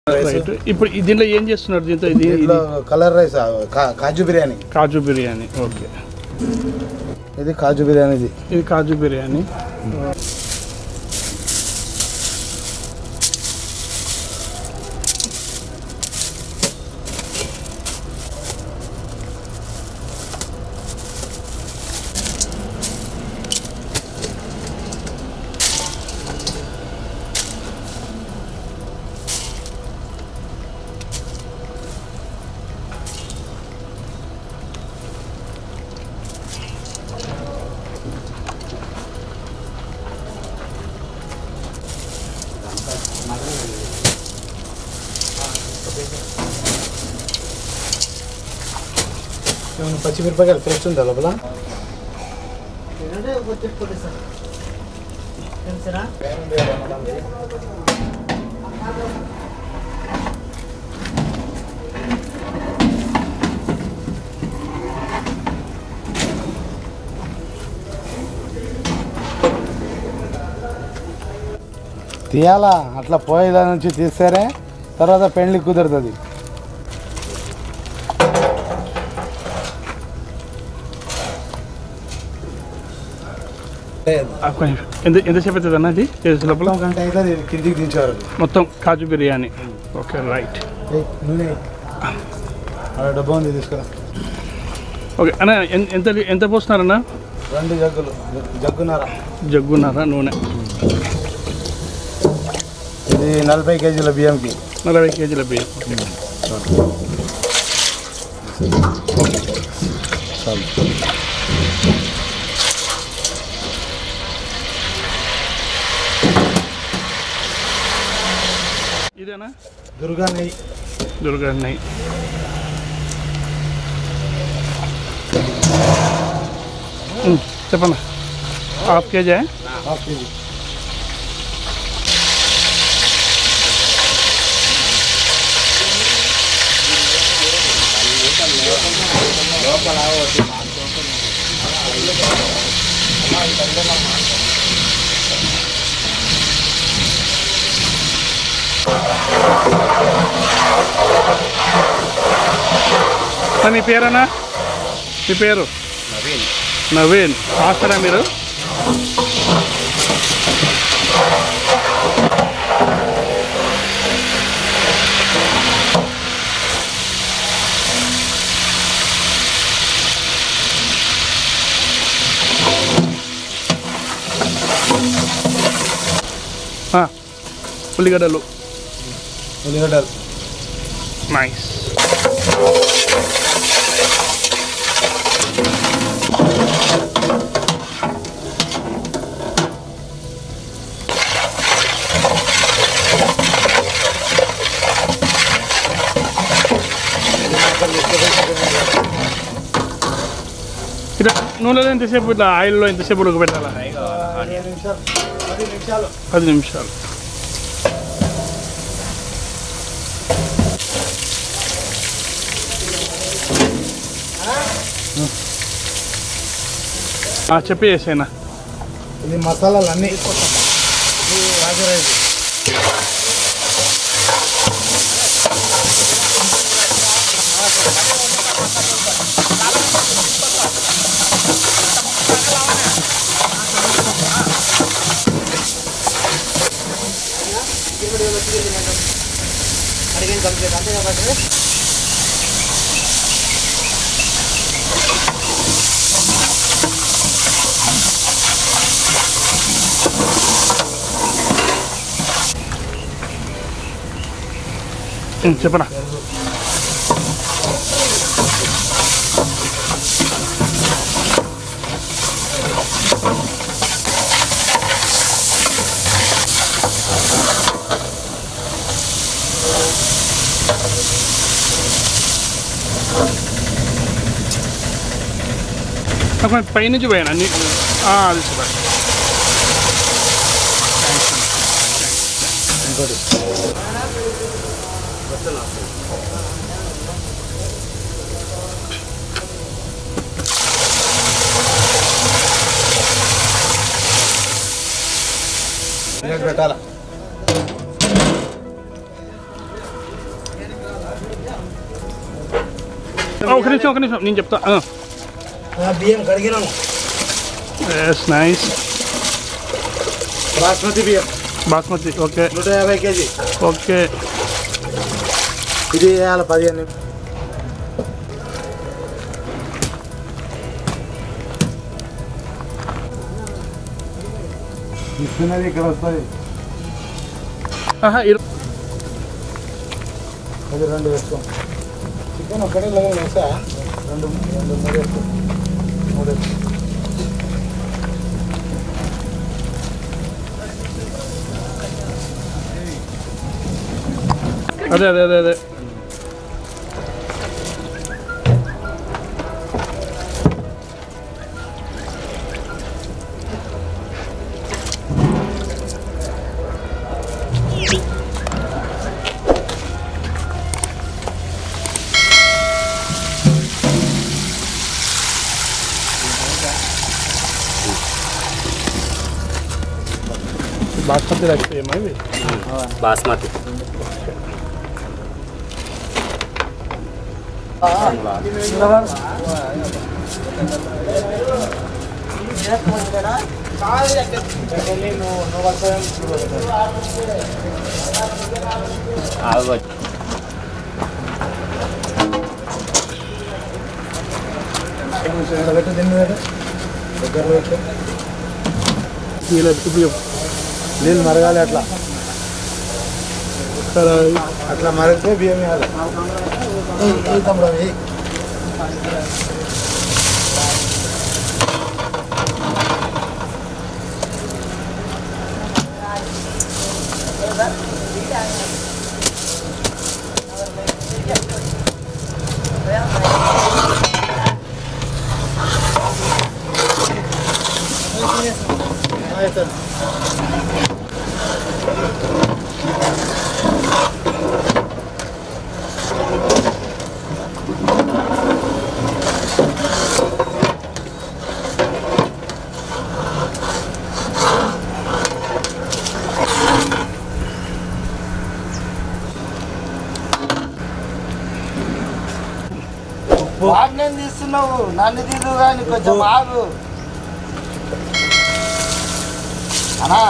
Right ఇప్పుడు ఈ దీంట్లో ఏం చేస్తున్నారు దీంతో ఇది దీంట్లో ఇది కలర్ రైస్ కా- కాజు బిర్యానీ కాజు బిర్యానీ ఓకే ఇది కాజు బిర్యానీది ఇది కాజు బిర్యానీ ఏమైనా పచ్చిమిరపకాయలు ఫ్రెష్ ఉందా లోపల తీయాలా అట్లా పోయేదాని నుంచి తీస్తారే తర్వాత పెళ్లి కుదురుతుంది ఒక్క నిమిషం. ఎంత ఎంతసేపు అవుతుంది అన్న ఇది చేసే లోపల మొత్తం గంట అయితే అది కిందికి దించేవారు మొత్తం కాజు బిర్యానీ ఓకే రైట్ ఏయ్, నూనె ఏయ్. ఆడ డబ్బా ఉంది తీసుకురా ఓకే అన్న ఎన్- ఎంత ఎంత పోస్తున్నారన్న రెండు జగ్గులు జగ్గున్నారా జగ్గున్నారా నూనె ఇది నలభై కేజీల బియ్యంకి నలభై కేజీల బియ్యం ఓకే. ఇదేనా దుర్గా నెయ్యి దుర్గా నెయ్యి ఉమ్, చెప్పన్నా half KG half KG sir మీ పేరేనా మీ పేరు నవీన్ నవీన్ మాస్టరా మీరు ఆ, ఉల్లిగడ్డలు ఉల్లిగడ్డలు నైస్ ఇట్లా నూనెలో ఎంతసేపు ఇట్లా ఆయిల్లో ఎంతసేపు ఉడకబెట్టాలా పదిహేను నిమిషాలు పది నిమిషాలు పది నిమిషాలు ఆ, చెప్పి చేసేనా ఇది మసాలాలు అన్నీ రాజరైస్ ఉమ్, చెప్పనా నాకు కొంచెం పైనుంచి పోయాను అన్ని ఆ, అది చెప్పండి ఇంకోటి ప్లేట్ పెట్టాలా ఒక నిమిషం ఒక నిమిషం నేను చెప్తా బియ్యం కడిగినాము ఎస్ నైస్ బాస్మతి బియ్యం బాస్మతి ఓకే నూట యాభై కేజీ ఓకే ఇది వేయాలి పదిహేను తీసుకున్నది ఇక్కడ వస్తుంది ఆహా, ఇరు- అది రెండు వేస్తాం చికెన్ ఒక్కటే లేదు వేసా రెండు రెండు మూడు వేస్తాం మూడు వేస్తాం అదే అదే అదే అదే బాస్మతి రైస్ ఏమో ఇవి బాస్మతి ఆగొచ్చు పెట్టు తిన్న పెట్టు దగ్గర పెట్టు ఇలా ఇప్పుడు చెప్పు. నీళ్ళు మరగాలి అట్లా ఒకసారి అట్లా మరిగితే బియ్యం వేయాలి ఏయ్, ఏయ్ తమ్ముడు అవి ఏయ్. వాడిని తీస్తున్నావు నన్ను తీదు కానీ కొంచెం ఆగు అనా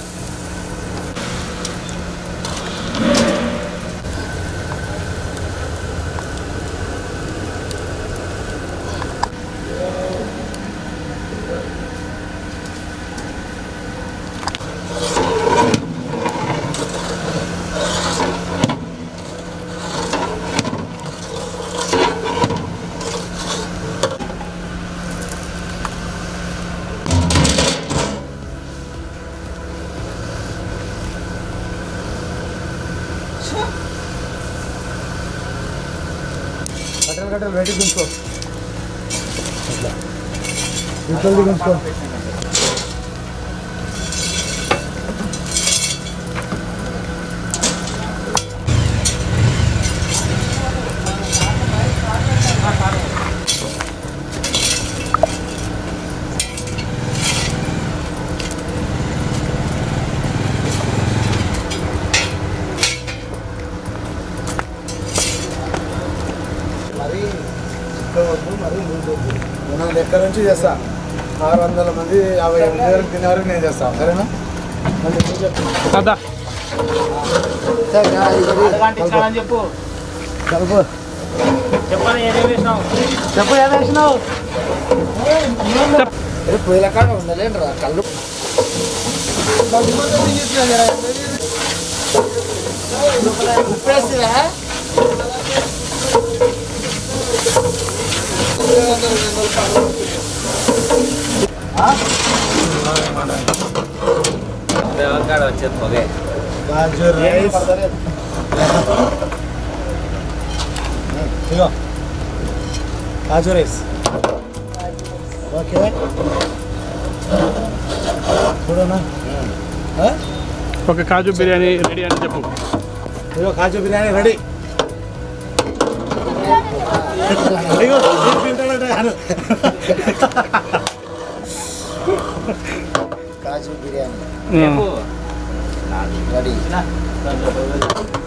కట్టెలు కట్టెలు బయటకు దించుకో అట్లా దించుకో దించుకో మరి చిక్కవద్దు మరి లూజ్ వద్దు నేను లెక్క నుంచి చేస్తా ఆరు వందల మంది యాభై ఎనిమిది వరకు తినే వరకు నేను చేస్తాను సరేనా మళ్ళీ నువ్వు చెప్పు అదా చెప్పు కలుపు చెప్పని ఏమేమి వేసినావు చెప్పు ఏం వేసినావు చెప్. ఏ పొయ్యిల కాడ ఉండలేండి కళ్ళు ఉప్పేసిరా కాడ వచ్చేది పొగే గాజర్ రైస్ ఇగో కాజు రైస్ ఓకే చూడనా ఆ? ఒక కాజు బిర్యానీ రెడీ అని చెప్పు ఇగో కాజు బిర్యానీ రెడీ అయ్యో నేను తింటాడంట కాదు. కాజు బిర్యానీ ఉమ్. రెడీ